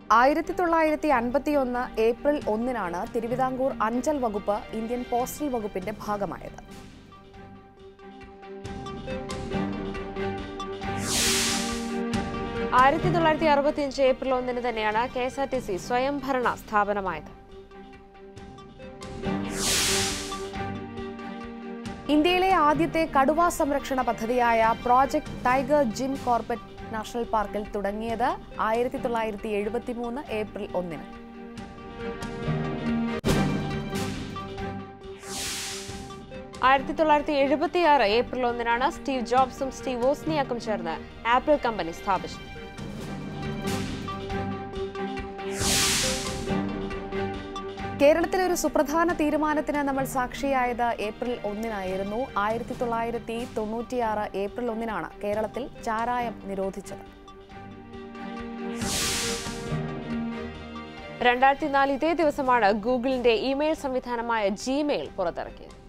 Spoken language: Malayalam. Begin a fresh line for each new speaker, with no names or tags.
ആയിരത്തി തൊള്ളായിരത്തി അൻപത്തിയൊന്ന് ഏപ്രിൽ ഒന്നിനാണ് തിരുവിതാംകൂർ അഞ്ചൽ വകുപ്പ് ഇന്ത്യൻ പോസ്റ്റൽ വകുപ്പിന്റെ ഭാഗമായത്
ആയിരത്തി തൊള്ളായിരത്തി അറുപത്തിയഞ്ച് ഏപ്രിൽ ഒന്നിന് തന്നെയാണ് K S R T C സ്വയംഭരണ സ്ഥാപനമായത്
ഇന്ത്യയിലെ ആദ്യത്തെ കടുവ സംരക്ഷണ പദ്ധതിയായ Project Tiger Jim Corbett National പാർക്കിൽ തുടങ്ങിയത് ആയിരത്തി തൊള്ളായിരത്തി എഴുപത്തി മൂന്ന് ഏപ്രിൽ ഒന്നിന്
ആയിരത്തി തൊള്ളായിരത്തി എഴുപത്തിയാറ് ഏപ്രിൽ ഒന്നിനാണ് സ്റ്റീവ് ജോബ്സും സ്റ്റീവ് വോസ്നിയാക്കും ചേർന്ന് ആപ്പിൾ കമ്പനി സ്ഥാപിച്ചത്
കേരളത്തിലെ ഒരു സുപ്രധാന തീരുമാനത്തിന് നമ്മൾ സാക്ഷിയായത് ഏപ്രിൽ ഒന്നിനായിരുന്നു ആയിരത്തി തൊള്ളായിരത്തി തൊണ്ണൂറ്റിയാറ് ഏപ്രിൽ ഒന്നിനാണ് കേരളത്തിൽ ചാരായം നിരോധിച്ചത്
രണ്ടായിരത്തി നാല് ഇതേ ദിവസമാണ് ഗൂഗിളിന്റെ ഇമെയിൽ സംവിധാനമായ ജിമെയിൽ പുറത്തിറക്കിയത്